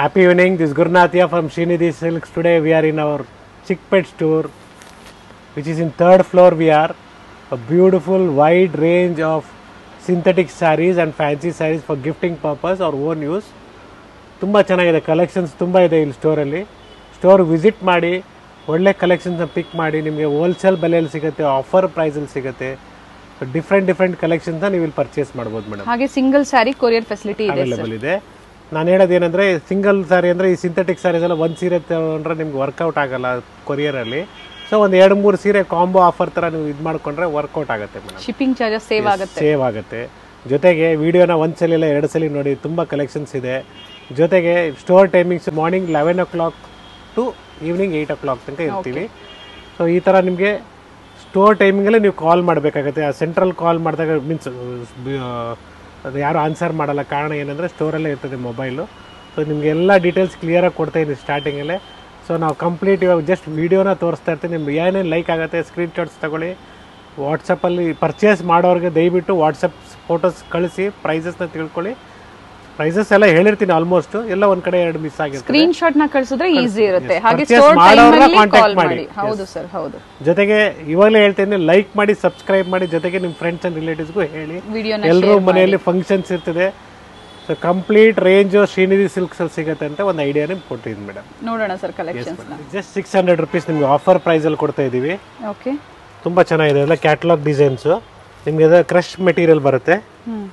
Happy evening. This is Gurnathia from Srinidhi Silks. Today we are in our Chickpet store, which is in third floor. We are a beautiful wide range of synthetic sarees and fancy sarees for gifting purpose or own use. ತುಂಬ ಚೆನ್ನಾಗಿದೆ collections ತುಂಬ ಇದೆ ಇಲ್ಲಿ ಸ್ಟೋರಲ್ಲಿ store visit ಮಾಡಿ ಒಳ್ಳೆ ಕಲೆಕ್ಷನ್ಸ್ನ pick ಮಾಡಿ ನಿಮಗೆ ಹೋಲ್ಸೇಲ್ ಬೆಲೆಯಲ್ಲಿ ಸಿಗುತ್ತೆ ಆಫರ್ ಪ್ರೈಸಲ್ಲಿ ಸಿಗುತ್ತೆ ಡಿಫ್ರೆಂಟ್ ಡಿಫ್ರೆಂಟ್ ಕಲೆಕ್ಷನ್ಸ್ನ ನೀವು ಇಲ್ಲಿ ಪರ್ಚೇಸ್ ಮಾಡ್ಬೋದು ಮೇಡಮ್ ಹಾಗೆ ಸಿಂಗಲ್ ಸ್ಯಾರಿ ಕೊರಿಯರ್ ಫೆಸಿಲಿಟಿ ಇದೆ ಅವೈಲೇಬಲ್ ಇದೆ ನಾನು ಹೇಳೋದು ಏನಂದ್ರೆ ಸಿಂಗಲ್ ಸಾರಿ ಅಂದ್ರೆ ಈ ಸಿಂಥೆಟಿಕ್ ಸಾರೀಸ್ ಎಲ್ಲ ಒಂದು ಸೀರೆ ತಗೊಂಡ್ರೆ ನಿಮ್ಗೆ ವರ್ಕೌಟ್ ಆಗಲ್ಲ ಕೊರಿಯರಲ್ಲಿ ಸೊ ಒಂದು ಎರಡು ಮೂರು ಸೀರೆ ಕಾಂಬೋ ಆಫರ್ ಥರ ನೀವು ಇದು ಮಾಡ್ಕೊಂಡ್ರೆ ವರ್ಕೌಟ್ ಆಗುತ್ತೆ ಮೇಡಮ್ ಶಿಪ್ಪಿಂಗ್ ಚಾರ್ಜಸ್ ಸೇವ್ ಆಗುತ್ತೆ ಸೇವ್ ಆಗುತ್ತೆ ಜೊತೆಗೆ ವಿಡಿಯೋನ ಒಂದು ಸಲ ಇಲ್ಲ ಎರಡು ಸಲ ನೋಡಿ ತುಂಬ ಕಲೆಕ್ಷನ್ಸ್ ಇದೆ ಜೊತೆಗೆ store timings morning eleven o'clock to evening eight o'clock ತನಕ ಇರ್ತೀವಿ ಸೊ ಈ ಥರ ನಿಮಗೆ ಸ್ಟೋರ್ ಟೈಮಿಂಗಲ್ಲೇ ನೀವು ಕಾಲ್ ಮಾಡಬೇಕಾಗುತ್ತೆ ಆ ಸೆಂಟ್ರಲ್ ಕಾಲ್ ಮಾಡಿದಾಗ ಮೀನ್ಸ್ ಅದು ಯಾರು ಆನ್ಸರ್ ಮಾಡಲ್ಲ ಕಾರಣ ಏನಂದರೆ ಸ್ಟೋರಲ್ಲೇ ಇರ್ತದೆ ಮೊಬೈಲು ಸೊ ನಿಮಗೆ ಎಲ್ಲ ಡೀಟೇಲ್ಸ್ ಕ್ಲಿಯರಾಗಿ ಕೊಡ್ತಾ ಇದ್ದೀವಿ ಸ್ಟಾರ್ಟಿಂಗಲ್ಲೇ ಸೊ ನಾವು ಕಂಪ್ಲೀಟ್ ಇವಾಗ ಜಸ್ಟ್ ವೀಡಿಯೋನ ತೋರಿಸ್ತಾ ಇರ್ತೀವಿ ನಿಮ್ಗೆ ಏನೇನು ಲೈಕ್ ಆಗುತ್ತೆ ಸ್ಕ್ರೀನ್ ಶಾಟ್ಸ್ ತಗೊಳ್ಳಿ ವಾಟ್ಸಪ್ಪಲ್ಲಿ ಪರ್ಚೇಸ್ ಮಾಡೋರಿಗೆ ದಯವಿಟ್ಟು ವಾಟ್ಸಪ್ ಫೋಟೋಸ್ ಕಳಿಸಿ ಪ್ರೈಸಸ್ನ ತಿಳ್ಕೊಳ್ಳಿ ಪ್ರೈಸಸ್ ಎಲ್ಲ ಹೇಳಿರ್ತೀನಿ ಆಲ್ಮೋಸ್ಟ್ ಎಲ್ಲ ಒಂದ್ ಕಡೆ ಎರಡು ಮಿಸ್ ಆಗಿರುತ್ತೆ ಸ್ಕ್ರೀನ್ ಶಾಟ್ ನ ಕಳಿಸಿದ್ರೆ ಈಸಿ ಇರುತ್ತೆ ಹಾಗೆ Purchase ಸ್ಟೋರ್ ಮಾಡೋರ್ನ ಟೈಮ್ contact ಕಾಲ್ ಮಾಡಿ. ಮಾಡಿ ಹೌದು ಸರ್ ಹೌದು ಜೊತೆಗೆ ಇವಾಗಲೇ ಹೇಳ್ತೇನೆ ಲೈಕ್ ಮಾಡಿ ಸಬ್ಸ್ಕ್ರೈಬ್ ಮಾಡಿ ಜೊತೆಗೆ ನಿಮ್ಮ ಫ್ರೆಂಡ್ಸ್ ಅಂಡ್ ರಿಲೇಟಿವ್ಸ್ಗೂ ಹೇಳಿ ವಿಡಿಯೋನ ಎಲ್ಲರೂ ಮನೆಯಲ್ಲಿ ಫಂಕ್ಷನ್ಸ್ ಇರ್ತದೆ so complete range Srinidhi Silks ಅಲ್ಲಿ ಸಿಗುತ್ತೆ ಅಂತ ಒಂದು ಐಡಿಯಾ ನಿಮ್ಗೆ ಕೊಟ್ಟಿದ್ದೀನಿ ಮೇಡಮ್ ನೋಡೋಣ ಸರ್ ಕಲೆಕ್ಷನ್ಸ್ ನ ಜಸ್ಟ್ ಸಿಕ್ಸ್ ಹಂಡ್ರೆಡ್ ರುಪೀಸ್ ನಿಮ್ಗೆ ಆಫರ್ ಪ್ರೈಸಲ್ಲಿ ಕೊಡ್ತಾ ಇದ್ದೀವಿ ಓಕೆ ತುಂಬ ಚೆನ್ನಾಗಿದೆ ಎಲ್ಲ ಕ್ಯಾಟಲಾಗ್ ಡಿಸೈನ್ಸು ನಿಮಗೆ ಅದು ಕ್ರಶ್ ಮೆಟೀರಿಯಲ್ ಬರುತ್ತೆ ಹ್ಮ್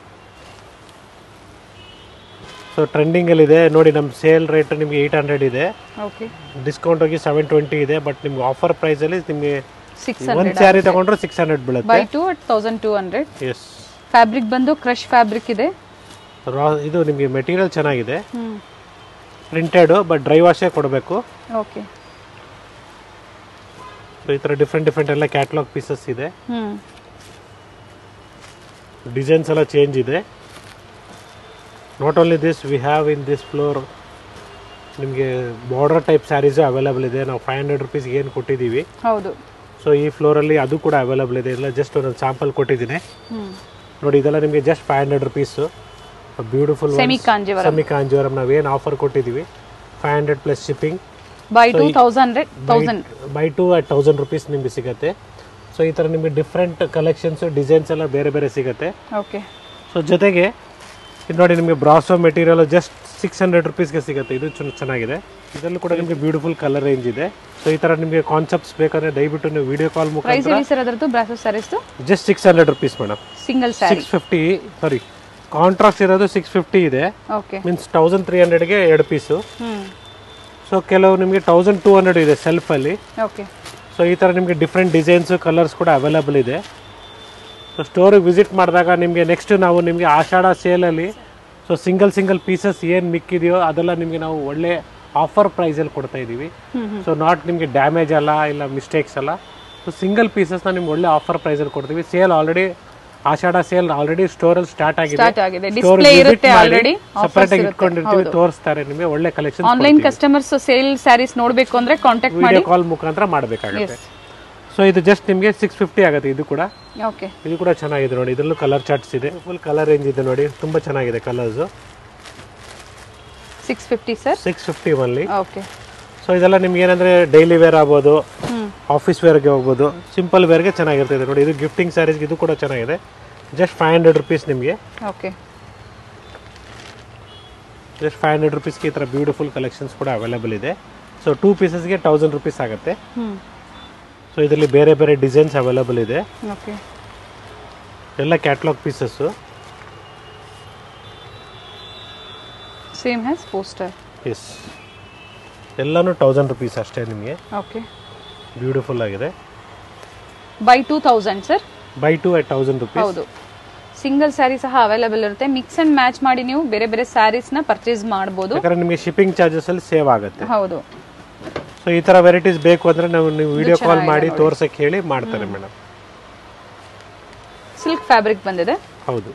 ಸೊ ಟ್ರೆಂಡಿಂಗಲ್ಲಿದೆ ನೋಡಿ ನಮ್ಮ ಸೇಲ್ ರೇಟ್ ನಿಮಗೆ ಏಯ್ಟ್ ಹಂಡ್ರೆಡ್ ಇದೆ ಓಕೆ ಡಿಸ್ಕೌಂಟ್ ಹೋಗಿ ಸೆವೆನ್ ಟ್ವೆಂಟಿ ಇದೆ ಬಟ್ ನಿಮ್ಗೆ ಆಫರ್ ಪ್ರೈಸಲ್ಲಿ ನಿಮಗೆ ಸಿಕ್ಸ್ ಒಂದು ಸ್ಯಾರಿ ತಗೊಂಡ್ರೆ ಸಿಕ್ಸ್ ಹಂಡ್ರೆಡ್ ಬೀಳುತ್ತೆ buy two at thousand two hundred yes fabric ಬಂದು ಕ್ರಶ್ ಫ್ಯಾಬ್ರಿಕ್ ಇದೆ ರಾ ಇದು ನಿಮಗೆ ಮೆಟೀರಿಯಲ್ ಚೆನ್ನಾಗಿದೆ ಹ್ಮ್ ಪ್ರಿಂಟೆಡು ಬಟ್ ಡ್ರೈ ವಾಶೇ ಕೊಡಬೇಕು ಓಕೆ ಸೊ ಈ ಥರ ಡಿಫ್ರೆಂಟ್ ಡಿಫ್ರೆಂಟ್ ಎಲ್ಲ ಕ್ಯಾಟ್ಲಾಗ್ ಪೀಸಸ್ ಇದೆ ಹ್ಮ್ ಡಿಸೈನ್ಸ್ ಎಲ್ಲ ಚೇಂಜ್ ಇದೆ not only this we have in this floor ನಿಮಗೆ ಬಾರ್ಡರ್ ಟೈಪ್ ಸ್ಯಾರೀಸು ಅವೈಲೇಬಲ್ ಇದೆ ನಾವು ಫೈವ್ ಹಂಡ್ರೆಡ್ ರುಪೀಸ್ಗೆ ಏನು ಕೊಟ್ಟಿದ್ದೀವಿ ಹೌದು ಸೊ ಈ ಫ್ಲೋರಲ್ಲಿ ಅದು ಕೂಡ ಅವೈಲೇಬಲ್ ಇದೆ ಇಲ್ಲ ಜಸ್ಟ್ ಒಂದೊಂದು ಸ್ಯಾಂಪಲ್ ಕೊಟ್ಟಿದ್ದೀನಿ ಹ್ಮ್ ನೋಡಿ ಇದೆಲ್ಲ ನಿಮಗೆ just five hundred rupees beautiful semi Kanjivaram semi Kanjivaram ನಾವೇನು ಆಫರ್ ಕೊಟ್ಟಿದ್ದೀವಿ five hundred plus shipping buy two thousand thousand buy two at thousand rupees ನಿಮಗೆ ಸಿಗುತ್ತೆ ಸೊ ಈ ಥರ ನಿಮಗೆ ಡಿಫ್ರೆಂಟ್ ಕಲೆಕ್ಷನ್ಸು ಡಿಸೈನ್ಸ್ ಎಲ್ಲ ಬೇರೆ ಬೇರೆ ಸಿಗುತ್ತೆ ಓಕೆ ಸೊ ಜೊತೆಗೆ ಇದು ನೋಡಿ ನಿಮಗೆ brasso material just six hundred ರುಪೀಸ್ಗೆ ಸಿಗುತ್ತೆ ಇದು ಚು- ಚೆನ್ನಾಗಿದೆ ಇದರಲ್ಲೂ ಕೂಡ ನಿಮಗೆ ಬ್ಯೂಟಿಫುಲ್ ಕಲರ್ ರೇಂಜ್ ಇದೆ ಸೊ ಈ ಥರ ನಿಮಗೆ ಕಾನ್ಸೆಪ್ಟ್ಸ್ ಬೇಕಂದ್ರೆ ದಯವಿಟ್ಟು ನೀವು ವಿಡಿಯೋ ಕಾಲ್ ಪ್ರೈಸ್ ಮುಖಾಂತರ ಹೇಳಿ ಸರ್ ಅದರದ್ದು brasso saris just six hundred rupees madam single sari six fifty sari contract ಇರೋದು ಸಿಕ್ಸ್ ಫಿಫ್ಟಿ ಇದೆ ಓಕೆ ಮೀನ್ಸ್ ತೌಸಂಡ್ ತ್ರೀ ಹಂಡ್ರೆಡ್ಗೆ ಎರಡು ಪೀಸು ಹ್ಮ್ ಸೊ ಕೆಲವು ನಿಮಗೆ ತೌಸಂಡ್ ಟೂ ಹಂಡ್ರೆಡ್ ಇದೆ ಸೆಲ್ಫಲ್ಲಿ ಓಕೆ ಸೊ ಈ ಥರ ನಿಮಗೆ ಡಿಫ್ರೆಂಟ್ ಡಿಸೈನ್ಸು ಕಲರ್ಸ್ ಕೂಡ ಅವೈಲೇಬಲ್ ಇದೆ ಸೊ ಸ್ಟೋರಿಗೆ ವಿಸಿಟ್ ಮಾಡಿದಾಗ ನಿಮಗೆ ನೆಕ್ಸ್ಟ್ ನಾವು ನಿಮಗೆ ಆಷಾಢ ಸೇಲಲ್ಲಿ ಸೊ ಸಿಂಗಲ್ ಸಿಂಗಲ್ ಪೀಸಸ್ ಏನು ಮಿಕ್ಕಿದೆಯೋ ಅದೆಲ್ಲ ನಿಮಗೆ ನಾವು ಒಳ್ಳೆ ಆಫರ್ ಪ್ರೈಸಲ್ಲಿ ಕೊಡ್ತಾ ಇದ್ದೀವಿ ಸೊ ನಾಟ್ ನಿಮಗೆ ಡ್ಯಾಮೇಜ್ ಅಲ್ಲ ಇಲ್ಲ ಮಿಸ್ಟೇಕ್ಸ್ ಅಲ್ಲ ಸೊ ಸಿಂಗಲ್ ಪೀಸಸ್ನ ನಿಮ್ಗೆ ಒಳ್ಳೆ ಆಫರ್ ಪ್ರೈಸಲ್ಲಿ ಕೊಡ್ತೀವಿ sale already Ashada sale already ಸ್ಟೋರಲ್ಲಿ ಸ್ಟಾರ್ಟ್ ಆಗಿದೆ ಸ್ಟಾರ್ಟ್ ಆಗಿದೆ ಡಿಸ್ಪ್ಲೇ ಇರುತ್ತೆ ಆಲ್ರೆಡಿ ಸಪ್ರೇಟ್ ಆಗಿ ಇಟ್ಕೊಂಡಿರ್ತೀವಿ ತೋರಿಸ್ತಾರೆ ನಿಮಗೆ ಒಳ್ಳೆ collection online customers sale saris ನೋಡ್ಬೇಕು ಅಂದ್ರೆ ಕಾಂಟ್ಯಾಕ್ಟ್ ಮಾಡಿ ವಿಡಿಯೋ ಕಾಲ್ ಮುಖಾಂತರ ಮಾಡಬೇಕಾಗುತ್ತೆ ಸೊ ಇದು ಜಸ್ಟ್ ನಿಮಗೆ ಸಿಕ್ಸ್ ಫಿಫ್ಟಿ ಆಗುತ್ತೆ ಇದು ಕೂಡ ಓಕೆ ಇದು ಕೂಡ ಚೆನ್ನಾಗಿದೆ ನೋಡಿ ಇದರಲ್ಲೂ ಕಲರ್ ಚಾರ್ಟ್ಸ್ ಇದೆ ಫುಲ್ ಕಲರ್ ರೇಂಜ್ ಇದೆ ನೋಡಿ ತುಂಬ ಚೆನ್ನಾಗಿದೆ colours six fifty sir six fifty only okay so ಇದೆಲ್ಲ ನಿಮ್ಗೆ ಏನಂದ್ರೆ ಡೈಲಿ ವೇರ್ ಆಗ್ಬೋದು ಹ್ಮ್ ಆಫೀಸ್ ವೇರ್ಗೆ ಹೋಗ್ಬೋದು ಸಿಂಪಲ್ ವೇರ್ಗೆ ಚೆನ್ನಾಗಿರ್ತದೆ ನೋಡಿ ಇದು ಗಿಫ್ಟಿಂಗ್ ಸ್ಯಾರೀಸ್ಗೆ ಇದು ಕೂಡ ಚೆನ್ನಾಗಿದೆ ಜಸ್ಟ್ ಫೈವ್ ಹಂಡ್ರೆಡ್ ರುಪೀಸ್ ನಿಮಗೆ ಓಕೆ ಜಸ್ಟ್ ಫೈವ್ ಹಂಡ್ರೆಡ್ ರುಪೀಸ್ಗೆ ಈ ಥರ ಬ್ಯೂಟಿಫುಲ್ ಕಲೆಕ್ಷನ್ಸ್ ಕೂಡ ಅವೈಲೇಬಲ್ ಇದೆ ಸೊ ಟೂ ಪೀಸಸ್ಗೆ ತೌಸಂಡ್ ರುಪೀಸ್ ಆಗುತ್ತೆ ಹ್ಮ್ ಸೊ ಇದರಲ್ಲಿ ಬೇರೆ ಬೇರೆ ಡಿಸೈನ್ಸ್ ಅವೈಲೇಬಲ್ ಇದೆ ಓಕೆ ಎಲ್ಲ catalogue pieces same has poster yes ಎಲ್ಲನೂ ತೌಸಂಡ್ ರುಪೀಸ್ ಅಷ್ಟೇ ನಿಮಗೆ ಓಕೆ ಬ್ಯೂಟಿಫುಲ್ ಆಗಿದೆ buy two thousand sir buy two at thousand rupees ಹೌದು ಸಿಂಗಲ್ ಸ್ಯಾರಿ ಸಹ ಅವೈಲೇಬಲ್ ಇರುತ್ತೆ ಮಿಕ್ಸ್ ಅಂಡ್ ಮ್ಯಾಚ್ ಮಾಡಿ ನೀವು ಬೇರೆ ಬೇರೆ ಸ್ಯಾರೀಸ್ ನ ಪರ್ಚೇಸ್ ಮಾಡಬಹುದು ಯಾಕಂದ್ರೆ ನಿಮಗೆ ಶಿಪ್ಪಿಂಗ್ ಚಾರ್ಜಸ್ ಅಲ್ಲಿ ಸೇವ್ ಆಗುತ್ತೆ ಹೌದು ಸೊ ಈ ತರ ವೆರೈಟೀಸ್ ಬೇಕು ಅಂದ್ರೆ ನಾವು ನೀವು ವಿಡಿಯೋ ಕಾಲ್ ಮಾಡಿ ತೋರ್ಸಕ್ಕೆ ಹೇಳಿ ಮಾಡ್ತಾರೆ ಮೇಡಮ್ ಸಿಲ್ಕ್ ಫ್ಯಾಬ್ರಿಕ್ ಬಂದಿದೆ ಹೌದು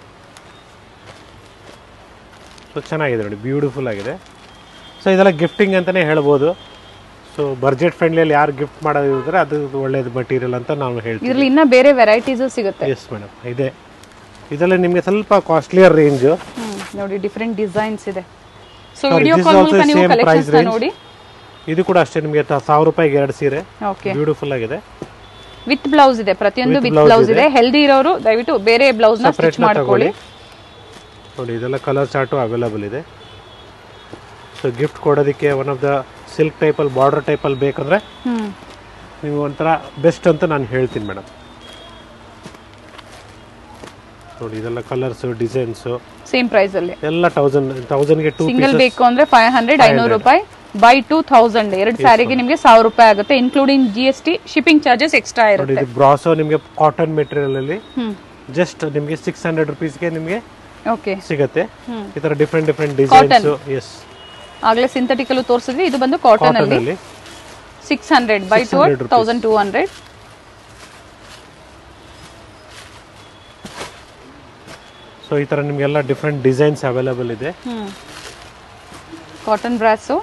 ಸೊ ಚೆನ್ನಾಗಿದೆ ನೋಡಿ ಬ್ಯೂಟಿಫುಲ್ ಆಗಿದೆ ಸೊ ಇದೆಲ್ಲ ಗಿಫ್ಟಿಂಗ್ ಅಂತಾನೆ ಹೇಳ್ಬೋದು ಸೊ ಬಡ್ಜೆಟ್ ಫ್ರೆಂಡ್ಲಿಯಲ್ಲಿ ಯಾರು ಗಿಫ್ಟ್ ಮಾಡೋದಿದ್ರೆ ಅದು ಒಳ್ಳೇದು ಮಟೀರಿಯಲ್ ಅಂತ ನಾವು ಹೇಳ್ತೀವಿ ಇದ್ರಲ್ಲಿ ಇನ್ನ ಬೇರೆ ವೆರೈಟೀಸು ಸಿಗುತ್ತೆ ಎಸ್ ಮೇಡಮ್ ಇದೆ ಇದರಲ್ಲಿ ನಿಮಗೆ ಸ್ವಲ್ಪ ಕಾಸ್ಟ್ಲಿಯರ್ ರೇಂಜು ಹ್ಮ್ ನೋಡಿ ಡಿಫ್ರೆಂಟ್ ಡಿಸೈನ್ಸ್ ಇದೆ so Sorry, video this is call also ಮೂಲಕ ನೀವು same price ಕಲೆಕ್ಷನ್ಸ್ range. ನೋಡಿ ಇದು ಕೂಡ ಅಷ್ಟೇ ನಿಮಗೆ ಸಾವಿರ ರೂಪಾಯಿಗೆ ಎರಡು ಸೀರೆ ಓಕೆ ಬ್ಯೂಟಿಫುಲ್ ಆಗಿದೆ ವಿತ್ ಬ್ಲೌಸ್ ಇದೆ ಪ್ರತಿಯೊಂದು With ವಿತ್ blouse ಬ್ಲೌಸ್ ಇದೆ. ಇದೆ ಹೆಲ್ದಿ ಇರೋರು ದಯವಿಟ್ಟು ಬೇರೆ ಬ್ಲೌಸ್ ನ ಸಪ್ರೇಟ್ ಸ್ಟಿಚ್ ಮಾಡ್ಕೊಳ್ಳಿ ನೋಡಿ ಇದೆಲ್ಲ ಕಲರ್ ಚಾರ್ಟು ಅವೈಲಬಲ್ ಇದೆ ಸೊ ಗಿಫ್ಟ್ ಕೊಡೋದಕ್ಕೆ ಒನ್ ಆಫ್ ದ ಸಿಲ್ಕ್ ಟೈಪಲ್ಲಿ ಬಾರ್ಡರ್ ಟೈಪಲ್ಲಿ ಬೇಕಂದ್ರೆ ಹ್ಮ್ ನೀವು ಒಂಥರ ಬೆಸ್ಟ್ ಅಂತ ನಾನು ಹೇಳ್ತೀನಿ ಮೇಡಮ್ ನೋಡಿ ಇದೆಲ್ಲ ಕಲರ್ಸು ಡಿಸೈನ್ಸು ಸೇಮ್ ಪ್ರೈಸ್ ಅಲ್ಲಿ ಎಲ್ಲ ತೌಸಂಡ್ ತೌಸಂಡ್ಗೆ ಟೂ ಸಿಂಗಲ್ ಬೇಕು ಅಂದ್ರೆ ಫೈವ್ ಹಂಡ್ರೆಡ್ ಐನೂರು ರೂಪಾಯಿ ಬೈ ಟೂ ಥೌಸಂಡ್ ಎರಡು ಸ್ಯಾರಿಗೆ ನಿಮಗೆ ಸಾವಿರ ರೂಪಾಯಿ ಆಗುತ್ತೆ including G S T shipping charges extra ನೋಡಿ ಇರುತ್ತೆ ಇದು ಬ್ರಾಸೋ ನಿಮಗೆ ಕಾಟನ್ ಮೆಟೀರಿಯಲ್ ಅಲ್ಲಿ ಹ್ಮ್ ಜಸ್ಟ್ ನಿಮಗೆ ಸಿಕ್ಸ್ ಹಂಡ್ರೆಡ್ ರುಪೀಸ್ಗೆ ನಿಮಗೆ ಓಕೆ ಸಿಗತ್ತೆ ಹ್ಮ್. ಈ ತರ ಡಿಫ್ರೆಂಟ್ ಡಿಫ್ರೆಂಟ್ ಡಿಸೈನ್ಸ್ ಎಸ್ ಆಗ್ಲೇ ಸಿಂಥೆಟಿಕಲ್ ತೋರಿಸಿದ್ವಿ ಇದು ಬಂದು ಕಾಟನ್ ಕಾಟನ್ ಅಲ್ಲಿ ಅಲ್ಲಿ six hundred buy two 600 rupees. Thousand two hundred so ಈ ತರ ನಿಮಗೆಲ್ಲ ಡಿಫ್ರೆಂಟ್ ಡಿಸೈನ್ಸ್ ಅವೈಲಬಲ್ ಇದೆ ಹ್ಮ್ ಕಾಟನ್ ಬ್ರಾಸು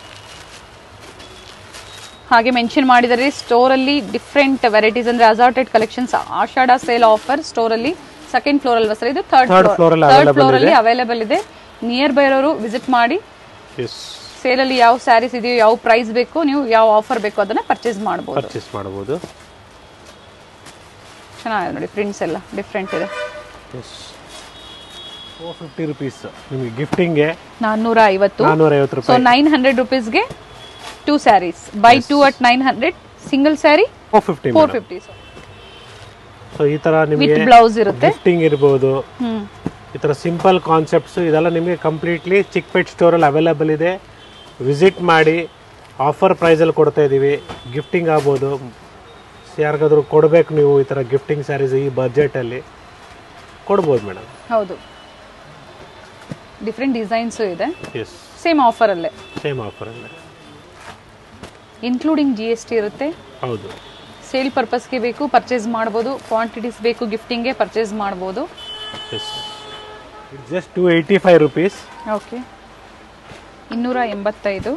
ಹಾಗೆ ಮೆನ್ಷನ್ ಮಾಡಿದರೆ ಸ್ಟೋರಲ್ಲಿ ಡಿಫ್ರೆಂಟ್ ವೆರೈಟೀಸ್ ಅಂದ್ರೆ assorted collections Ashada sale offer ಸ್ಟೋರಲ್ಲಿ ಸೆಕೆಂಡ್ ಫ್ಲೋರ್ ಅಲ್ವಾ ಸರ್ ಇದು ಥರ್ಡ್ Third ಫ್ಲೋರ್ floor ಅಲ್ಲಿ ಥರ್ಡ್ available ಫ್ಲೋರ್ ಅಲ್ಲಿ ಅವೈಲೇಬಲ್ ಇದೆ ನಿಯರ್ ಬೈ ಇರೋರು ವಿಸಿಟ್ ಮಾಡಿ ಎಸ್ ಸೇಲಲ್ಲಿ ಯಾವ ಸ್ಯಾರೀಸ್ ಇದೆಯೋ ಯಾವ ಪ್ರೈಸ್ ಬೇಕು ನೀವು ಯಾವ ಆಫರ್ ಬೇಕು ಅದನ್ನ ಪರ್ಚೇಸ್ ಮಾಡ್ಬೋದು ಪರ್ಚೇಸ್ ಮಾಡಬಹುದು ಚೆನ್ನಾಗಿದೆ ನೋಡಿ ಪ್ರಿಂಟ್ಸ್ ಎಲ್ಲ ಡಿಫ್ರೆಂಟ್ ಇದೆ ಎಸ್ ಫೋರ್ ಫಿಫ್ಟಿ ರುಪೀಸ್ ನಿಮಗೆ ಗಿಫ್ಟಿಂಗ್ಗೆ ನಾನ್ನೂರ ಐವತ್ತು ನಾನ್ನೂರ ಐವತ್ತು ಸೊ ರೂಪಾಯಿ ನೈನ್ ಹಂಡ್ರೆಡ್ ರುಪೀಸ್ಗೆ two saris buy two at nine hundred single sari four fifty four fifty so ಈ ತರ ವಿತ್ ನಿಮಗೆ ಬ್ಲೌಸ್ ಇರುತ್ತೆ ಗಿಫ್ಟಿಂಗ್ ಇರ್ಬೋದು ಹ್ಮ್ ಈ ಥರ ಸಿಂಪಲ್ ಕಾನ್ಸೆಪ್ಟ್ಸು ಇದೆಲ್ಲ ನಿಮಗೆ ಕಂಪ್ಲೀಟ್ಲಿ ಚಿಕ್ಪೇಟ್ ಸ್ಟೋರಲ್ಲಿ ಅವೈಲೇಬಲ್ ಇದೆ ವಿಸಿಟ್ ಮಾಡಿ ಆಫರ್ ಪ್ರೈಸಲ್ಲಿ ಕೊಡ್ತಾ ಇದ್ದೀವಿ ಗಿಫ್ಟಿಂಗ್ ಆಗ್ಬೋದು ಯಾರಿಗಾದ್ರೂ ಕೊಡಬೇಕು ನೀವು ಈ ಥರ ಗಿಫ್ಟಿಂಗ್ ಸ್ಯಾರೀಸ್ ಈ ಬಜೆಟಲ್ಲಿ ಕೊಡ್ಬೋದು ಮೇಡಮ್ ಹೌದು ಡಿಫ್ರೆಂಟ್ ಡಿಸೈನ್ಸು ಇದೆ ಎಸ್ ಸೇಮ್ ಆಫರಲ್ಲೇ ಸೇಮ್ ಆಫರಲ್ಲಿ ಇನ್ಕ್ಲೂಡಿಂಗ್ ಜಿ ಎಸ್ ಟಿ ಇರುತ್ತೆ ಹೌದು ಸೇಲ್ ಪರ್ಪಸ್ಗೆ ಬೇಕು ಪರ್ಚೇಸ್ ಮಾಡ್ಬೋದು ಕ್ವಾಂಟಿಟೀಸ್ ಬೇಕು ಗಿಫ್ಟಿಂಗ್ಗೆ ಪರ್ಚೇಸ್ ಮಾಡ್ಬೋದು yes just two eighty five rupees okay ಇನ್ನೂರ ಎಂಬತ್ತೈದು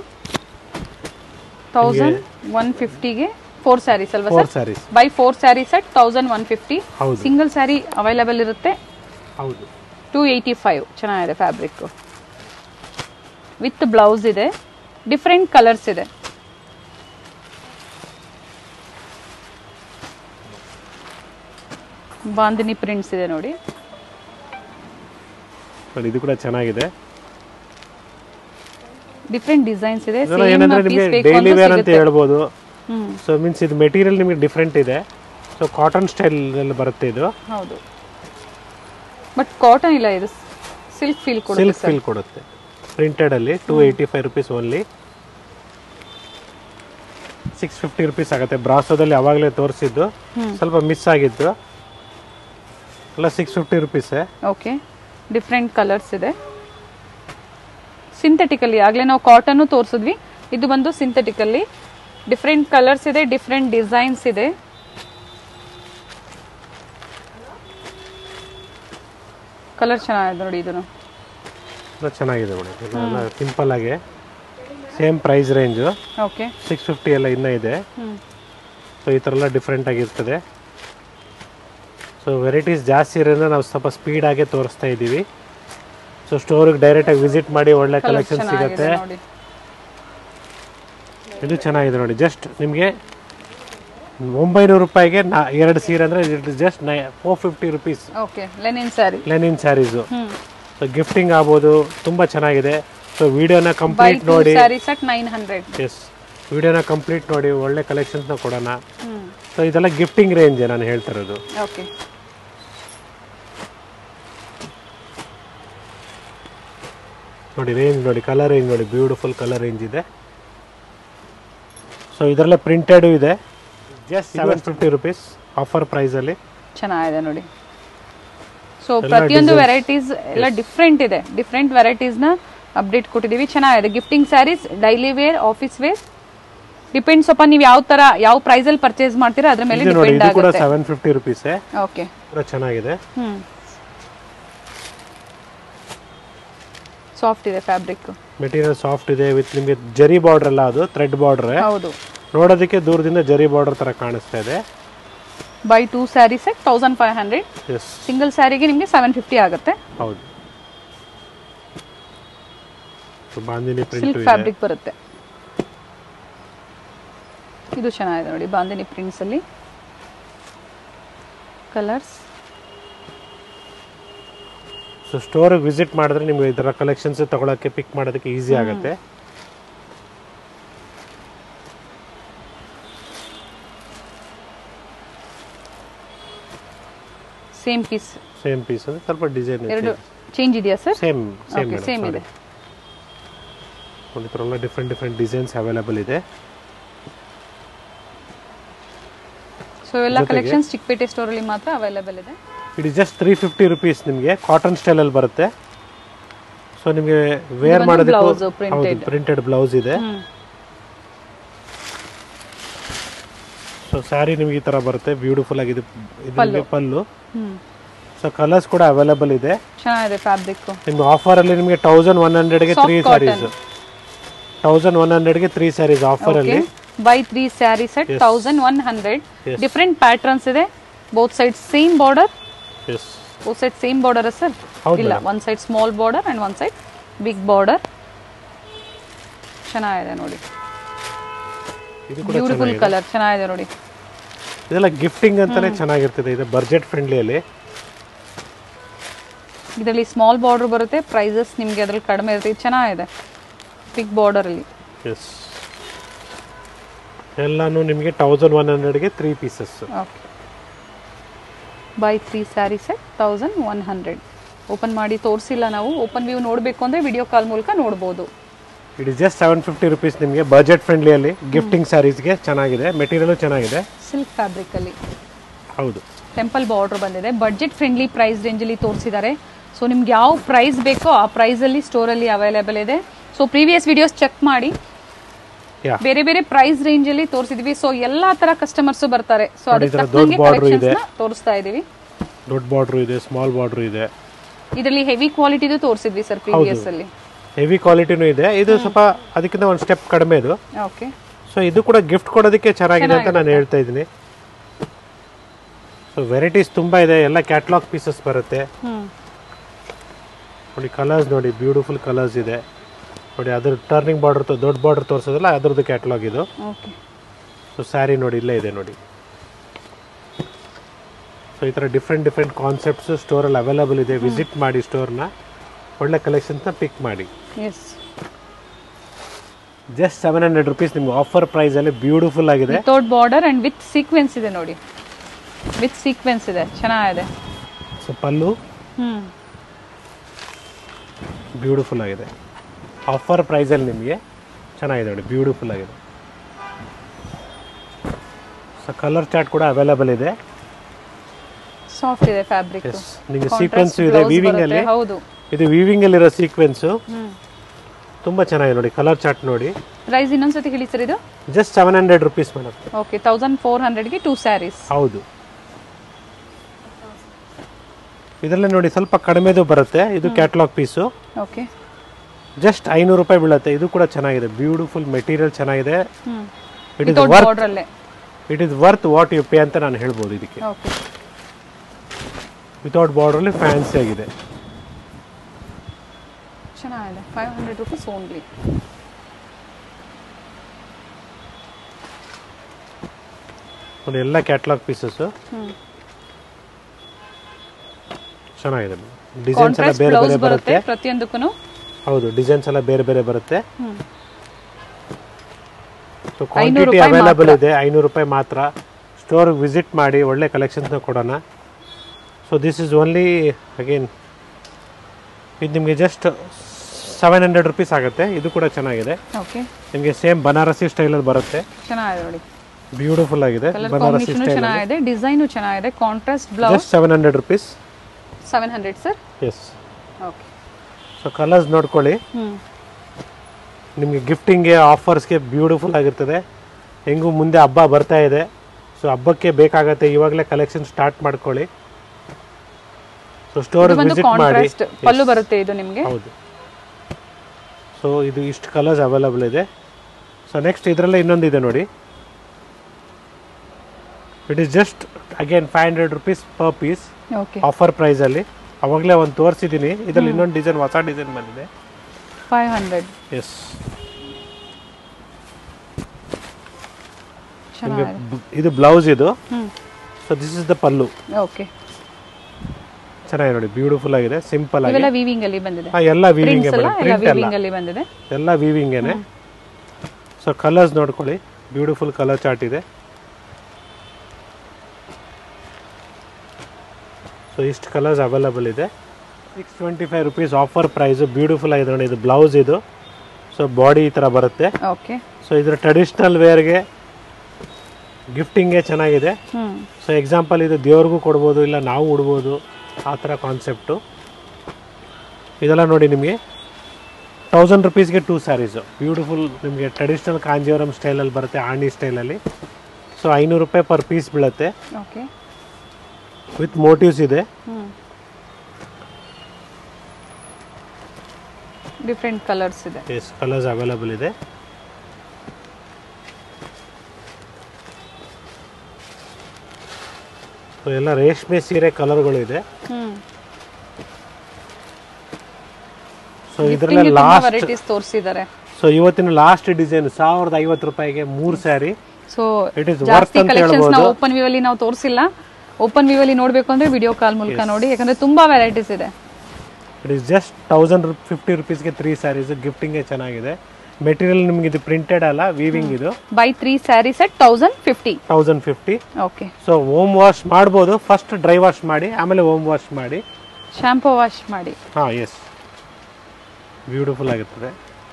ತೌಸಂಡ್ ಒನ್ ಫಿಫ್ಟಿಗೆ ಫೋರ್ ಸ್ಯಾರೀಸ್ ಅಲ್ವಾ four sir saris buy four saris at thousand one fifty ಹೌದು ಸಿಂಗಲ್ ಸ್ಯಾರಿ ಅವೈಲೇಬಲ್ ಇರುತ್ತೆ ಹೌದು ಟೂ ಏಯ್ಟಿ ಫೈವ್ ಚೆನ್ನಾಗಿದೆ ಫ್ಯಾಬ್ರಿಕ್ ವಿತ್ ಬ್ಲೌಸ್ ಇದೆ ಡಿಫ್ರೆಂಟ್ ಕಲರ್ಸ್ ಇದೆ ಬಾಂದಿನಿ ಪ್ರಿಂಟ್ಸ್ ಇದೆ ನೋಡಿ ನೋಡಿ ಇದು ಕೂಡ ಚೆನ್ನಾಗಿದೆ ಡಿಫ್ರೆಂಟ್ ಡಿಸೈನ್ಸ್ ಇದೆ ಇದೆಲ್ಲ Same ಏನಂದ್ರೆ piece ನಿಮಗೆ ಬೇಕು ಡೈಲಿ ಅಂದ್ರೂ ವೇರ್ ಅಂತ ಸಿಗುತ್ತೆ. ಹೇಳ್ಬೋದು ಹ್ಮ್ ಸೊ ಮೀನ್ಸ್ ಇದು ಮೆಟೀರಿಯಲ್ ನಿಮಗೆ ಡಿಫ್ರೆಂಟ್ ಇದೆ ಸೊ ಕಾಟನ್ ಸ್ಟೈಲ್ ಬರುತ್ತೆ ಇದು ಹೌದು ಬಟ್ ಕಾಟನ್ ಇಲ್ಲ ಇದು ಸಿಲ್ಕ್ ಫೀಲ್ ಕೊಡುತ್ತೆ ಸಿಲ್ಕ್ ಫೀಲ್ ಕೊಡುತ್ತೆ ಪ್ರಿಂಟೆಡ್ ಅಲ್ಲಿ two eighty five rupees only six fifty rupees ಆಗುತ್ತೆ ಬ್ರಾಸೋದಲ್ಲಿ ಅವಾಗಲೇ ತೋರಿಸಿದ್ದು ಸ್ವಲ್ಪ ಮಿಸ್ ಆಗಿದ್ದು ಎಲ್ಲ ಸಿಕ್ಸ್ ಫಿಫ್ಟಿ ರುಪೀಸೇ ಓಕೆ ಡಿಫ್ರೆಂಟ್ ಕಲರ್ಸ್ ಇದೆ ಸಿಂಥೆಟಿಕಲ್ಲಿ ಆಗಲೇ ನಾವು ಕಾಟನ್ನು ತೋರಿಸಿದ್ವಿ ಇದು ಬಂದು ಸಿಂಥೆಟಿಕಲ್ಲಿ ಡಿಫ್ರೆಂಟ್ ಕಲರ್ಸ್ ಇದೆ ಡಿಫ್ರೆಂಟ್ ಡಿಸೈನ್ಸ್ ಇದೆ ಕಲರ್ ಚೆನ್ನಾಗಿದೆ ನೋಡಿ ಇದನ್ನು ಎಲ್ಲ ಚೆನ್ನಾಗಿದೆ ಮೇಡಮ್ ಸಿಂಪಲ್ ಆಗಿ same price range okay six fifty ಎಲ್ಲ ಇನ್ನೂ ಇದೆ ಹ್ಞೂ ಸೊ ಈ ಥರ ಎಲ್ಲ ಡಿಫ್ರೆಂಟ್ ಆಗಿರ್ತದೆ ಸೊ ವೆರೈಟೀಸ್ ಜಾಸ್ತಿ ಇರೋದ್ರಿಂದ ನಾವು ಸ್ವಲ್ಪ ಸ್ಪೀಡಾಗೆ ತೋರಿಸ್ತಾ ಇದ್ದೀವಿ ಸೊ ಸ್ಟೋರಿಗೆ ಡೈರೆಕ್ಟಾಗಿ ವಿಸಿಟ್ ಮಾಡಿ ಒಳ್ಳೆ ಕಲೆಕ್ಷನ್ ಸಿಗುತ್ತೆ ಚೆನ್ನಾಗಿದೆ ನೋಡಿ ಇದು ಚೆನ್ನಾಗಿದೆ ನೋಡಿ ಜಸ್ಟ್ ನಿಮಗೆ ಒಂಬೈನೂರು ರೂಪಾಯಿಗೆ ನಾ ಎರಡು ಸೀರೆ ಅಂದರೆ ಇಟ್ ಜಸ್ಟ್ ನೈ four fifty rupees okay linen sari linen saris ಹ್ಞೂ ಸೊ ಗಿಫ್ಟಿಂಗ್ ಆಗ್ಬೋದು ತುಂಬ ಚೆನ್ನಾಗಿದೆ ಸೊ ವಿಡಿಯೋನ ಬೈ ಕಂಪ್ಲೀಟ್ ಟೂ ನೋಡಿ saris at nine hundred yes ವಿಡಿಯೋನ ಕಂಪ್ಲೀಟ್ ನೋಡಿ ಒಳ್ಳೆ ಕಲೆಕ್ಷನ್ಸ್ನ ಕೊಡೋಣ ಹ್ಞೂ ಸೊ ಇದೆಲ್ಲ ಗಿಫ್ಟಿಂಗ್ ರೇಂಜ್ ನಾನು ಹೇಳ್ತಿರೋದು ಓಕೆ ನೋಡಿ ರೇಂಜ್ ನೋಡಿ ಕಲರ್ ರೇಂಜ್ ನೋಡಿ ಬ್ಯೂಟಿಫುಲ್ ಕಲರ್ ರೇಂಜ್ ಇದೆ ಸೊ ಇದರಲ್ಲೇ ಪ್ರಿಂಟೆಡು ಇದೆ just seven fifty rupees offer ಪ್ರೈಸಲ್ಲಿ ಚೆನ್ನಾಗಿದೆ ನೋಡಿ ಸೊ ಪ್ರತಿಯೊಂದು ವೆರೈಟೀಸ್ ಎಲ್ಲ ಡಿಫ್ರೆಂಟ್ ಇದೆ ಡಿಫ್ರೆಂಟ್ ವೆರೈಟೀಸ್ನ ಅಪ್ಡೇಟ್ ಕೊಟ್ಟಿದ್ದೀವಿ ಚೆನ್ನಾಗಿದೆ gifting saris daily wear office wear depends ಅಪ್ಪ ನೀವು ಯಾವ ತರ ಯಾವ ಪ್ರೈಸಲ್ಲಿ ಪರ್ಚೇಸ್ ಮಾಡ್ತೀರಾ ಅದ್ರ ಮೇಲೆ ಇದು ನೋಡಿ ಡಿಪೆಂಡ್ ಇದು ಕೂಡ ಆಗುತ್ತೆ ಸೆವೆನ್ ಫಿಫ್ಟಿ ರುಪೀಸೇ ಓಕೆ ಕೂಡ ಚೆನ್ನಾಗಿದೆ ಹ್ಮ್ ಸಾಫ್ಟ್ ಇದೆ ಫ್ಯಾಬ್ರಿಕ್ ಮೆಟೀರಿಯಲ್ ಸಾಫ್ಟ್ ಇದೆ ವಿತ್ ನಿಮಗೆ ಜರಿ ಬಾರ್ಡರ್ ಎಲ್ಲ ಅದು ಥ್ರೆಡ್ ಬಾರ್ಡ್ರೆ ಹೌದು ನೋಡೋದಕ್ಕೆ ದೂರದಿಂದ ಜರಿ ಬಾರ್ಡರ್ ಥರ ಕಾಣಿಸ್ತಾ ಇದೆ buy two saris thousand five hundred yes single ಸ್ಯಾರಿಗೆ ನಿಮಗೆ ಸೆವೆನ್ ಫಿಫ್ಟಿ ಆಗುತ್ತೆ ಹೌದು ಸೊ ಬಾಂದಿನಿ ಪ್ರಿಂಟ್ ಸಿಲ್ಕ್ ಇದೆ ಫ್ಯಾಬ್ರಿಕ್ ಬರುತ್ತೆ ಇದು ಚೆನ್ನಾಗಿದೆ ನೋಡಿ ಬಾಂದಿನಿ ಪ್ರಿಂಟ್ಸ್ ಅಲ್ಲಿ ಕಲರ್ಸ್ ಸೊ ಸ್ಟೋರಿಗೆ ವಿಸಿಟ್ ಮಾಡಿದ್ರೆ ನಿಮ್ಗೆ ಇದರ ಕಲೆಕ್ಷನ್ಸ್ ತಗೊಳಕ್ಕೆ ಪಿಕ್ ಮಾಡೋದಕ್ಕೆ ಈಸಿ ಆಗುತ್ತೆ ಸೇಮ್ ಪೀಸ್ ಸೇಮ್ ಪೀಸ್ ಅಂದ್ರೆ ಸ್ವಲ್ಪ ಡಿಸೈನ್ ಎರಡು ಚೇಂಜ್ ಇದೆಯಾ sir same same okay same ಇದೆ ಈ ಥರ ಎಲ್ಲ ಡಿಫ್ರೆಂಟ್ ಡಿಫ್ರೆಂಟ್ ಡಿಸೈನ್ಸ್ ಅವೈಲೇಬಲ್ ಇದೆ ಸೊ ಎಲ್ಲ ಕಲೆಕ್ಷನ್ಸ್ ಚಿಕ್ಕಪೇಟೆ ಸ್ಟೋರ್ ಅಲ್ಲಿ ಮಾತ್ರ ಅವೈಲೇಬಲ್ ಇದೆ it is just three fifty rupees ನಿಮಗೆ ಕಾಟನ್ ಸ್ಟೈಲಲ್ಲಿ ಬರುತ್ತೆ ಸೊ ನಿಮಗೆ ವೇರ್ ಬಂದು ಮಾಡೋದಕ್ಕೂ blouse, printed. ಹೌದು ಪ್ರಿಂಟೆಡ್ ಬ್ಲೌಸ್ ಇದೆ ಹ್ಮ್ ಸೊ ಸ್ಯಾರಿ ನಿಮ್ಗೆ ಈ ಥರ ಬರುತ್ತೆ ಬ್ಯೂಟಿಫುಲ್ ಆಗಿದೆ ಇದು ನಿಮಗೆ ಪಲ್ಲು ಹ್ಮ್ ಸೊ ಕಲರ್ಸ್ ಕೂಡ ಅವೈಲೇಬಲ್ ಇದೆ ಚೆನ್ನಾಗಿದೆ ಫ್ಯಾಬ್ರಿಕ್ ನಿಮ್ಗೆ ಆಫರಲ್ಲಿ ನಿಮಗೆ ತೌಸಂಡ್ ಒನ್ ಹಂಡ್ರೆಡ್ಗೆ ತ್ರೀ ಸ್ಯಾರೀಸ್ ತೌಸಂಡ್ ಒನ್ ಹಂಡ್ರೆಡ್ಗೆ ತ್ರೀ ಸ್ಯಾರೀಸ್ ಆಫರಲ್ಲಿ buy three sari set thousand one hundred different patterns ಇದೆ both side same border yes both side same border sir ಹೌದು ಇಲ್ಲ one side small border and one side big border ಚೆನ್ನಾಗಿದೆ ನೋಡಿ ಇದು ಕೂಡ beautiful colour ಚೆನ್ನಾಗಿದೆ ನೋಡಿ ಇದೆಲ್ಲ ಗಿಫ್ಟಿಂಗ್ ಅಂತಾನೆ ಚೆನ್ನಾಗಿರ್ತದೆ ಇದು ಬಜೆಟ್ ಫ್ರೆಂಡ್ಲಿಯಲ್ಲಿ ಇದರಲ್ಲಿ ಸ್ಮಾಲ್ ಬಾರ್ಡರ್ ಬರುತ್ತೆ ಪ್ರೈಸಸ್ ನಿಮಗೆ ಅದ್ರಲ್ಲಿ ಕಡಿಮೆ ಇರುತ್ತೆ ಇದು ಚೆನ್ನಾಗಿದೆ ಬಿಗ್ ಬಾರ್ಡರಲ್ಲಿ ಎಸ್ ಎಲ್ಲಾನು ನಿಮಗೆ ತೌಸಂಡ್ ಒನ್ ಹಂಡ್ರೆಡ್ಗೆ three pieces okay buy three sari set thousand one hundred open ಮಾಡಿ ತೋರಿಸಿಲ್ಲ ನಾವು ಓಪನ್ ವ್ಯೂ ನೋಡಬೇಕು ಅಂದರೆ ವಿಡಿಯೋ ಕಾಲ್ ಮೂಲಕ ನೋಡ್ಬೋದು it is just seven fifty rupees ನಿಮಗೆ ಬಜೆಟ್ ಫ್ರೆಂಡ್ಲಿಯಲ್ಲಿ ಗಿಫ್ಟಿಂಗ್ ಸ್ಯಾರೀಸ್ಗೆ ಚೆನ್ನಾಗಿದೆ ಮೆಟೀರಿಯಲು ಚೆನ್ನಾಗಿದೆ ಸಿಲ್ಕ್ ಫ್ಯಾಬ್ರಿಕಲ್ಲಿ ಹೌದು ಟೆಂಪಲ್ ಬಾರ್ಡರ್ ಬಂದಿದೆ ಬಡ್ಜೆಟ್ ಫ್ರೆಂಡ್ಲಿ ಪ್ರೈಸ್ ರೇಂಜಲ್ಲಿ ತೋರಿಸಿದ್ದಾರೆ ಸೊ ನಿಮ್ಗೆ ಯಾವ ಪ್ರೈಸ್ ಬೇಕೋ ಆ ಪ್ರೈಸಲ್ಲಿ ಸ್ಟೋರಲ್ಲಿ ಅವೈಲೇಬಲ್ ಇದೆ ಸೊ ಪ್ರೀವಿಯಸ್ ವಿಡಿಯೋಸ್ ಚೆಕ್ ಮಾಡಿ ಯಾ ಬೇರೆ ಬೇರೆ ಪ್ರೈಸ್ ರೇಂಜಲ್ಲಿ ತೋರಿಸಿದ್ವಿ ಸೊ ಎಲ್ಲಾ ತರ ಕಸ್ಟಮರ್ಸ್ ಬರ್ತಾರೆ ಸೊ ನೋಡಿ, ಅದಕ್ಕೆ ಈ ತರ ದೊಡ್ಡ ತಕ್ಕಂಗೆ border ಇದೆ. ಕಲೆಕ್ಷನ್ಸ್ ತೋರಿಸ್ತಾ ಇದೀವಿ ದೊಡ್ಡ ಬಾರ್ಡ್ರು ಇದೆ ಸ್ಮಾಲ್ ಬಾರ್ಡ್ರು ಇದೆ ಇದರಲ್ಲಿ ಹೆವಿ ಕ್ವಾಲಿಟಿದು ತೋರಿಸಿದ್ವಿ ಸರ್ ಪ್ರೀವಿಯಸ್ ಅಲ್ಲಿ ಹೆವಿ ಕ್ವಾಲಿಟಿನೂ ಇದೆ ಇದು ಸ್ವಲ್ಪ ಅದಕ್ಕಿಂತ ಒಂದು ಸ್ಟೆಪ್ ಕಡಿಮೆ ಇದು ಓಕೆ ಸೊ ಇದು ಕೂಡ ಗಿಫ್ಟ್ ಕೊಡೋದಕ್ಕೆ ಚೆನ್ನಾಗಿದೆ ಅಂತ ನಾನು ಹೇಳ್ತಾ ಇದ್ದೀನಿ ಸೊ ವೆರೈಟೀಸ್ ತುಂಬ ಇದೆ ಎಲ್ಲ ಕ್ಯಾಟ್ಲಾಗ್ ಪೀಸಸ್ ಬರುತ್ತೆ ಹ್ಮ್ ನೋಡಿ ಕಲರ್ಸ್ ನೋಡಿ ಬ್ಯೂಟಿಫುಲ್ ಕಲರ್ಸ್ ಇದೆ ನೋಡಿ ಅದ್ರ ಟರ್ನಿಂಗ್ ಬಾರ್ಡರ್ ದೊಡ್ಡ ಬಾರ್ಡರ್ ತೋರಿಸೋದಲ್ಲ ಅದ್ರದ್ದು ಕ್ಯಾಟ್ಲಾಗ್ ಇದು ಓಕೆ ಸೊ ಸ್ಯಾರಿ ನೋಡಿ ಇಲ್ಲೇ ಇದೆ ನೋಡಿ ಸೊ ಈ ಥರ ಡಿಫ್ರೆಂಟ್ ಡಿಫ್ರೆಂಟ್ ಕಾನ್ಸೆಪ್ಟ್ಸ್ ಸ್ಟೋರಲ್ಲಿ ಅವೈಲೇಬಲ್ ಇದೆ ವಿಸಿಟ್ ಮಾಡಿ ಸ್ಟೋರ್ನ ಒಳ್ಳೆ ಕಲೆಕ್ಷನ್ಸ್ನ ಪಿಕ್ ಮಾಡಿ yes just seven hundred rupees ನಿಮ್ಗೆ ಆಫರ್ ಪ್ರೈಸಲ್ಲಿ ಬ್ಯೂಟಿಫುಲ್ ಆಗಿದೆ without border and with sequence ಇದೆ ನೋಡಿ ವಿತ್ ಸೀಕ್ವೆನ್ಸ್ ಇದೆ ಚೆನ್ನಾಗಿದೆ ಸೊ ಪಲ್ಲು ಹ್ಮ್ ಬ್ಯೂಟಿಫುಲ್ ಆಗಿದೆ ಆಫರ್ ಪ್ರೈಸಲ್ಲಿ ನಿಮಗೆ ಚೆನ್ನಾಗಿದೆ ನೋಡಿ ಬ್ಯೂಟಿಫುಲ್ ಆಗಿದೆ ಸೊ ಕಲರ್ ಚಾರ್ಟ್ ಕೂಡ ಅವೈಲೇಬಲ್ ಇದೆ ಸಾಫ್ಟ್ ಇದೆ ಫ್ಯಾಬ್ರಿಕ್ ಎಸ್ ನಿಮಗೆ ಸೀಕ್ವೆನ್ಸ್ ಇದೆ ವೀವಿಂಗ್ ಅಲ್ಲಿ ಹೌದು ಇದು ವೀವಿಂಗ್ ಅಲ್ಲಿರೋ ಸೀಕ್ವೆನ್ಸು ಹ್ಮ್ ತುಂಬ ಚೆನ್ನಾಗಿದೆ ನೋಡಿ ಕಲರ್ ಚಾರ್ಟ್ ನೋಡಿ ಪ್ರೈಸ್ ಇನ್ನೊಂದ್ಸತಿ ಹೇಳಿ ಸರ್ ಇದು just seven hundred rupees madam okay thousand four ಹಂಡ್ರೆಡ್ಗೆ ಟೂ ಸ್ಯಾರೀಸ್ ಹೌದು ಇದರಲ್ಲೇ ನೋಡಿ ಸ್ವಲ್ಪ ಕಡಿಮೆದು ಬರುತ್ತೆ ಇದು ಕ್ಯಾಟ್ಲಾಗ್ ಪೀಸು ಓಕೆ ಜಸ್ಟ್ ಐನೂರು ರೂಪಾಯಿ ಬೀಳುತ್ತೆ ಇದು ಕೂಡ ಚೆನ್ನಾಗಿದೆ ಬ್ಯೂಟಿಫುಲ್ ಮೆಟೀರಿಯಲ್ ಚೆನ್ನಾಗಿದೆ hmm it is without worth ಬಾರ್ಡ್ರಲ್ಲೇ it is worth what you pay ಅಂತ ನಾನು ಹೇಳ್ಬೋದು ಇದಕ್ಕೆ ಓಕೆ ವಿತೌಟ್ ಬಾರ್ಡ್ರಲ್ಲಿ ಫ್ಯಾನ್ಸಿ ಆಗಿದೆ ಚೆನ್ನಾಗಿದೆ ಫೈವ್ ಹಂಡ್ರೆಡ್ ರುಪೀಸ್ ಓನ್ಲಿ ನೋಡಿ ಎಲ್ಲ ಕ್ಯಾಟ್ಲಾಗ್ ಪೀಸಸ್ಸು ಹ್ಮ್ ಚೆನ್ನಾಗಿದೆ ಡಿಸೈನ್ಸ್ ಎಲ್ಲ ಕಾಂಟ್ರಾಸ್ಟ್ ಬೇರೆ ಬ್ಲೌಸ್ ಬೇರೆ ಬರುತ್ತೆ ಬರುತ್ತೆ ಪ್ರತಿಯೊಂದಕ್ಕೂ ಹೌದು ಡಿಸೈನ್ಸ್ ಎಲ್ಲ ಬೇರೆ ಬೇರೆ ಬರುತ್ತೆ ಹ್ಮ್ ಸೊ ಕ್ವಾಂಟಿಟಿ ರೂಪಾಯಿ ಅವೈಲೇಬಲ್ ಇದೆ ಐನೂರು ರೂಪಾಯಿ ಮಾತ್ರ ಸ್ಟೋರ್ಗೆ ವಿಸಿಟ್ ಮಾಡಿ ಒಳ್ಳೆ ಕಲೆಕ್ಷನ್ಸ್ನ ಕೊಡೋಣ so this is only again ಇದು ನಿಮಗೆ ಜಸ್ಟ್ ಸೆವೆನ್ ಹಂಡ್ರೆಡ್ ರುಪೀಸ್ ಆಗುತ್ತೆ ಇದು ಕೂಡ ಚೆನ್ನಾಗಿದೆ ಓಕೆ ನಿಮಗೆ ಸೇಮ್ ಬನಾರಸಿ ಸ್ಟೈಲಲ್ಲಿ ಬರುತ್ತೆ ಚೆನ್ನಾಗಿದೆ ನೋಡಿ ಬ್ಯೂಟಿಫುಲ್ ಆಗಿದೆ ಕಲರ್ ಬನಾರಸಿ ಕಾಂಬಿನೇಷನ್ ಸ್ಟೈಲ್ ಚೆನ್ನಾಗಿದೆ ಡಿಸೈನು ಚೆನ್ನಾಗಿದೆ contrast blouse just seven hundred rupees seven hundred sir yes okay so colours ನೋಡ್ಕೊಳ್ಳಿ ಹ್ಮ್ ನಿಮಗೆ ಗಿಫ್ಟಿಂಗ್ಗೆ ಆಫರ್ಸ್ಗೆ ಬ್ಯೂಟಿಫುಲ್ ಆಗಿರ್ತದೆ ಹೆಂಗೂ ಮುಂದೆ ಹಬ್ಬ ಬರ್ತಾ ಇದೆ ಸೊ ಹಬ್ಬಕ್ಕೆ ಬೇಕಾಗತ್ತೆ ಇವಾಗಲೇ ಕಲೆಕ್ಷನ್ ಸ್ಟಾರ್ಟ್ ಮಾಡ್ಕೊಳ್ಳಿ ಸೊ ಸ್ಟೋರ್ ಇದು ಬಂದು ವಿಸಿಟ್ ಮಾಡಿ ಕಾಂಟ್ರಾಸ್ಟ್ ಪಲ್ಲು ಬರುತ್ತೆ ಇದು ನಿಮಗೆ ಹೌದು ಸೊ ಇದು ಇಷ್ಟು ಕಲರ್ಸ್ ಅವೈಲಬಲ್ ಇದೆ ಸೊ ನೆಕ್ಸ್ಟ್ ಇದರಲ್ಲೇ ಇನ್ನೊಂದಿದೆ ನೋಡಿ it is just again five hundred rupees per piece okay offer ಪ್ರೈಸಲ್ಲಿ ಅವಾಗಲೇ ಒಂದು ತೋರಿಸಿದ್ದೀನಿ ಇದರಲ್ಲಿ ಇನ್ನೊಂದು ಡಿಸೈನ್ ಹೊಸ ಡಿಸೈನ್ ಬಂದಿದೆ ಫೈವ್ ಹಂಡ್ರೆಡ್ ಎಸ್ ನಿಮಗೆ ಚೆನ್ನಾಗಿದೆ ಇದು ಬ್ಲೌಸ್ ಇದು ಹ್ಞೂ so this is the pallu okay ಚೆನ್ನಾಗಿ ನೋಡಿ ಬ್ಯೂಟಿಫುಲ್ ಆಗಿದೆ ಸಿಂಪಲ್ ಆಗಿ ಇವೆಲ್ಲ ವೀವಿಂಗ್ ಅಲ್ಲಿ ಬಂದಿದೆ ಹಾ, ಎಲ್ಲ ವೀವಿಂಗ್ ಪ್ರಿಂಟ್ಸ್ ಎಲ್ಲ ಮೇಡಮ್ ಎಲ್ಲ ಪ್ರಿಂಟ್ ಎಲ್ಲ ವೀವಿಂಗ್ ಅಲ್ಲಿ ಬಂದಿದೆ ಎಲ್ಲ ವೀವಿಂಗೇನೆ ಸೊ ಕಲರ್ಸ್ ನೋಡ್ಕೊಳ್ಳಿ ಬ್ಯೂಟಿಫುಲ್ ಕಲರ್ ಚಾರ್ಟ್ ಇದೆ ಸೊ ಇಷ್ಟು ಕಲರ್ಸ್ ಅವೈಲಬಲ್ ಇದೆ six twenty five rupees offer price beautiful ಆಗಿದೆ ನೋಡಿ ಇದು ಬ್ಲೌಸ್ ಇದು ಸೊ ಬಾಡಿ ಈ ಥರ ಬರುತ್ತೆ ಓಕೆ ಸೊ ಇದರ ಟ್ರೆಡಿಷ್ನಲ್ ವೇರ್ಗೆ ಗಿಫ್ಟಿಂಗ್ಗೆ ಚೆನ್ನಾಗಿದೆ ಹ್ಮ್ ಸೊ ಎಕ್ಸಾಂಪಲ್ ಇದು ದೇವ್ರಿಗೂ ಕೊಡ್ಬೋದು ಇಲ್ಲ ನಾವು ಉಡ್ಬೋದು ಆ ಥರ ಕಾನ್ಸೆಪ್ಟು ಇದೆಲ್ಲ ನೋಡಿ ನಿಮಗೆ ತೌಸಂಡ್ ರುಪೀಸ್ಗೆ ಟೂ ಸ್ಯಾರೀಸು ಬ್ಯೂಟಿಫುಲ್ ನಿಮಗೆ ಟ್ರೆಡಿಷ್ನಲ್ ಕಾಂಜೀವರಂ ಸ್ಟೈಲಲ್ಲಿ ಬರುತ್ತೆ ಆಣಿ ಸ್ಟೈಲಲ್ಲಿ ಸೊ ಐನೂರು ರೂಪಾಯಿ ಪರ್ ಪೀಸ್ ಬೀಳುತ್ತೆ ಓಕೆ ವಿತ್ ಮೋಟಿವ್ಸ್ ಇದೆ ಹ್ಮ್ ಡಿಫ್ರೆಂಟ್ ಕಲರ್ಸ್ ಇದೆ ಎಸ್ ಕಲರ್ಸ್ ಅವೈಲಬಲ್ ಇದೆ ಸೊ ಎಲ್ಲ ರೇಷ್ಮೆ ಸೀರೆ ಕಲರ್ಗಳು ಇದೆ ಹ್ಮ್ ಸೊ ಇದರಲ್ಲೇ ತುಂಬಾ ಲಾಸ್ಟ್ ವೆರೈಟೀಸ್ ತೋರಿಸಿದ್ದಾರೆ ಸೊ ಇವತ್ತಿನ ಲಾಸ್ಟ್ ಡಿಸೈನ್ ಸಾವಿರದ ಐವತ್ತು ರೂಪಾಯಿಗೆ ಮೂರು sari so It is worth ಜಾಸ್ತಿ ಅಂತ ಕಲೆಕ್ಷನ್ಸ್ ಹೇಳ್ಬೋದು. ನಾವು ಓಪನ್ ವ್ಯೂ ಅಲ್ಲಿ ನಾವು ತೋರಿಸಿಲ್ಲ ಓಪನ್ ವ್ಯೂ ಅಲ್ಲಿ ನೋಡ್ಬೇಕು ಅಂದ್ರೆ ವಿಡಿಯೋ ಕಾಲ್ ಮೂಲಕ ನೋಡಿ ಯಾಕಂದ್ರೆ ತುಂಬಾ ವೆರೈಟೀಸ್ ಇದೆ it is just thousand fifty ರುಪೀಸ್ಗೆ ತ್ರೀ ಸ್ಯಾರೀಸ್ ಗಿಫ್ಟಿಂಗ್ಗೆ ಚೆನ್ನಾಗಿದೆ ಮೆಟೀರಿಯಲ್ ನಿಮ್ಗೆ ಇದು ಪ್ರಿಂಟೆಡ್ ಅಲ್ಲ ವೀವಿಂಗ್ ಇದು buy three saris at thousand fifty thousand fifty okay so home wash ಮಾಡ್ಬೋದು ಫಸ್ಟ್ ಡ್ರೈ ವಾಶ್ ಮಾಡಿ ಆಮೇಲೆ ಹೋಮ್ ವಾಶ್ ಮಾಡಿ ಶಾಂಪೂ ವಾಶ್ ಮಾಡಿ ಹಾಂ ಎಸ್ ಬ್ಯೂಟಿಫುಲ್ ಆಗಿರ್ತದೆ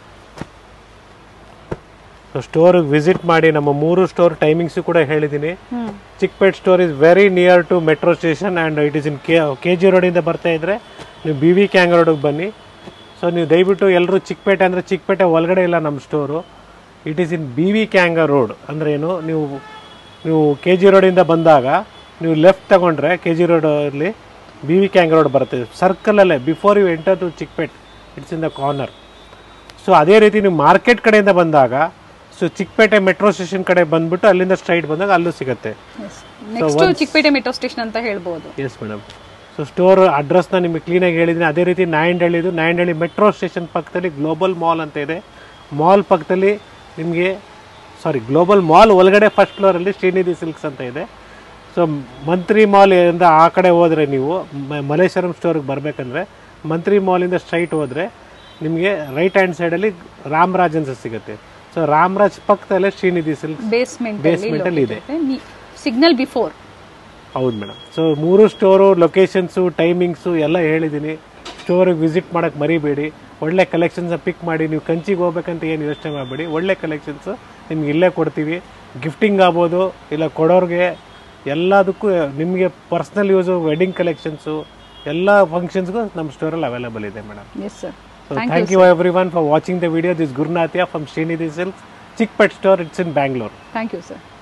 ಸೊ ಸ್ಟೋರಿಗೆ ವಿಸಿಟ್ ಮಾಡಿ ನಮ್ಮ ಮೂರು ಸ್ಟೋರ್ ಟೈಮಿಂಗ್ಸು ಕೂಡ ಹೇಳಿದ್ದೀನಿ hmm Chickpet store is very near to metro station and it is in K G ಜಿ ರೋಡಿಂದ ಬರ್ತಾ ಇದ್ರೆ ನೀವು ಬಿ ವಿ ಕ್ಯಾಂಗ್ ರೋಡಿಗೆ ಬನ್ನಿ ಸೊ ನೀವು ದಯವಿಟ್ಟು ಎಲ್ಲರೂ ಚಿಕ್ಕಪೇಟೆ ಅಂದರೆ ಚಿಕ್ಕಪೇಟೆ ಒಳಗಡೆ ಇಲ್ಲ ನಮ್ಮ store it is in B V ಕ್ಯಾಂಗ ರೋಡ್ ಅಂದ್ರೆ ಏನು ನೀವು ನೀವು ಕೆ ಜಿ ರೋಡಿಂದ ಬಂದಾಗ ನೀವು ಲೆಫ್ಟ್ ತಗೊಂಡ್ರೆ ಕೆ ಜಿ ರೋಡಲ್ಲಿ ಬಿ ವಿ ಕ್ಯಾಂಗ್ ರೋಡ್ ಬರುತ್ತೆ ಸರ್ಕಲಲ್ಲೇ before you enter to Chickpet it's in the corner so ಅದೇ ರೀತಿ ನೀವು ಮಾರ್ಕೆಟ್ ಕಡೆಯಿಂದ ಬಂದಾಗ ಸೊ ಚಿಕ್ಕಪೇಟೆ ಮೆಟ್ರೋ ಸ್ಟೇಷನ್ ಕಡೆ ಬಂದ್ಬಿಟ್ಟು ಅಲ್ಲಿಂದ ಸ್ಟ್ರೈಟ್ ಬಂದಾಗ ಅಲ್ಲೂ ಸಿಗುತ್ತೆ ನೆಕ್ಸ್ಟ್ ಚಿಕ್ಕಪೇಟೆ ಮೆಟ್ರೋ ಸ್ಟೇಷನ್ ಅಂತ ಹೇಳ್ಬೋದು ಎಸ್ ಮೇಡಮ್ ಸೊ ಸ್ಟೋರ್ ಅಡ್ರೆಸ್ನ ನಿಮಗೆ ಕ್ಲೀನಾಗಿ ಹೇಳಿದ್ದೀನಿ ಅದೇ ರೀತಿ ನಾಯಂಡಹಳ್ಳಿದು ನಾಯಂಡಹಳ್ಳಿ ಮೆಟ್ರೋ ಸ್ಟೇಷನ್ ಪಕ್ಕದಲ್ಲಿ ಗ್ಲೋಬಲ್ ಮಾಲ್ ಅಂತ ಇದೆ ಮಾಲ್ ಪಕ್ಕದಲ್ಲಿ ನಿಮಗೆ ಸಾರಿ ಗ್ಲೋಬಲ್ ಮಾಲ್ ಒಳಗಡೆ ಫಸ್ಟ್ ಫ್ಲೋರಲ್ಲಿ ಶ್ರೀನಿಧಿ ಸಿಲ್ಕ್ಸ್ ಅಂತ ಇದೆ ಸೊ ಮಂತ್ರಿ ಮಾಲ್ ಇಂದ ಆ ಕಡೆ ಹೋದರೆ ನೀವು ಮ- ಮಲ್ಲೇಶ್ವರಂ ಸ್ಟೋರಿಗೆ ಬರಬೇಕಂದ್ರೆ ಮಂತ್ರಿ ಮಾಲಿಂದ ಸ್ಟ್ರೈಟ್ ಹೋದರೆ ನಿಮಗೆ ರೈಟ್ ಹ್ಯಾಂಡ್ ಸೈಡಲ್ಲಿ ರಾಮರಾಜ್ ಅಂತ ಸಿಗುತ್ತೆ ಸೊ ರಾಮರಾಜ್ ಪಕ್ಕದಲ್ಲೇ ಶ್ರೀನಿಧಿ ಸಿಲ್ಕ್ಸ್ ಬೇಸ್ಮೆಂಟ್ Basement ಅಲ್ಲಿ ಇದೆ. ಸಿಗ್ನಲ್ ಬಿಫೋರ್ ಹೌದು ಮೇಡಮ್ ಸೊ ಮೂರು ಸ್ಟೋರು ಲೊಕೇಶನ್ಸು ಟೈಮಿಂಗ್ಸು ಎಲ್ಲ ಹೇಳಿದ್ದೀನಿ ಸ್ಟೋರಿಗೆ ವಿಸಿಟ್ ಮಾಡೋಕ್ಕೆ ಮರಿಬೇಡಿ ಒಳ್ಳೆ ಕಲೆಕ್ಷನ್ಸ್ ಪಿಕ್ ಮಾಡಿ ನೀವು ಕಂಚಿಗೆ ಹೋಗ್ಬೇಕಂತ ಏನು ಯೋಚನೆ ಮಾಡಬೇಡಿ ಒಳ್ಳೆ ಕಲೆಕ್ಷನ್ಸ್ ನಿಮ್ಗೆ ಇಲ್ಲೇ ಕೊಡ್ತೀವಿ ಗಿಫ್ಟಿಂಗ್ ಆಗ್ಬೋದು ಇಲ್ಲ ಕೊಡೋರಿಗೆ ಎಲ್ಲದಕ್ಕೂ ನಿಮಗೆ ಪರ್ಸ್ನಲ್ ಯೂಸು ವೆಡ್ಡಿಂಗ್ ಕಲೆಕ್ಷನ್ಸು ಎಲ್ಲ ಫಂಕ್ಷನ್ಸ್ಗೂ ನಮ್ಮ ಸ್ಟೋರಲ್ಲಿ ಅವೈಲೇಬಲ್ ಇದೆ madam yes sir so thank you everyone for watching the video this Gurunathiya from Shrinidhi Silks Chickpet store it's in Bangalore thank you sir